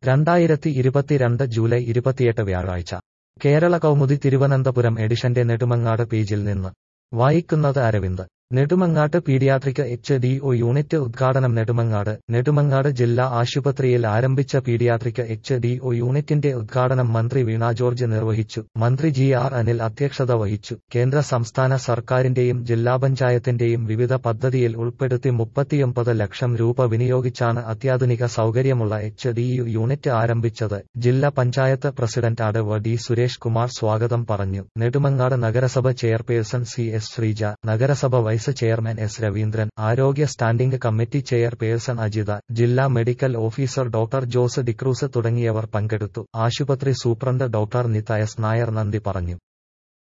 രണ്ടായിരത്തി ഇരുപത്തിരണ്ട് ജൂലൈ ഇരുപത്തിയെട്ട് വ്യാഴാഴ്ച കേരള കൗമുദി തിരുവനന്തപുരം എഡിഷന്റെ നെടുമങ്ങാട് പേജിൽ നിന്ന് വായിക്കുന്നത് അരവിന്ദ് നെടുമങ്ങാട്ട് paediatric H D O unit ഉദ്ഘാടനം നെടുമങ്ങാട് നെടുമങ്ങാട് ജില്ലാ ആശുപത്രിയിൽ ആരംഭിച്ച പീഡിയാട്രിക് എച്ച് ഡി ഒ യൂണിറ്റിന്റെ ഉദ്ഘാടനം മന്ത്രി വീണ ജോർജ് നിർവഹിച്ചു മന്ത്രി ജി ആർ അനിൽ അധ്യക്ഷത വഹിച്ചു കേന്ദ്ര സംസ്ഥാന സർക്കാരിന്റെയും ജില്ലാ പഞ്ചായത്തിന്റെയും വിവിധ പദ്ധതിയിൽ ഉൾപ്പെടുത്തി മുപ്പത്തിയൊമ്പത് ലക്ഷം രൂപ വിനിയോഗിച്ചാണ് അത്യാധുനിക സൗകര്യമുള്ള എച്ച് ഡി യു യൂണിറ്റ് ആരംഭിച്ചത് ജില്ലാ പഞ്ചായത്ത് പ്രസിഡന്റ് അടവ് ഡി സുരേഷ് കുമാർ സ്വാഗതം പറഞ്ഞു നെടുമങ്ങാട് നഗരസഭ ചെയർപേഴ്സൺ സി എസ് ശ്രീജ നഗരസഭ വൈസ് ചെയർമാൻ എസ് രവീന്ദ്രൻ ആരോഗ്യ സ്റ്റാൻഡിംഗ് കമ്മിറ്റി ചെയർപേഴ്സൺ അജിത ജില്ലാ medical officer doctor Jose D'Cruz തുടങ്ങിയവർ പങ്കെടുത്തു ആശുപത്രി സൂപ്രണ്ട് ഡോക്ടർ നിത എസ് നായർ നന്ദി പറഞ്ഞു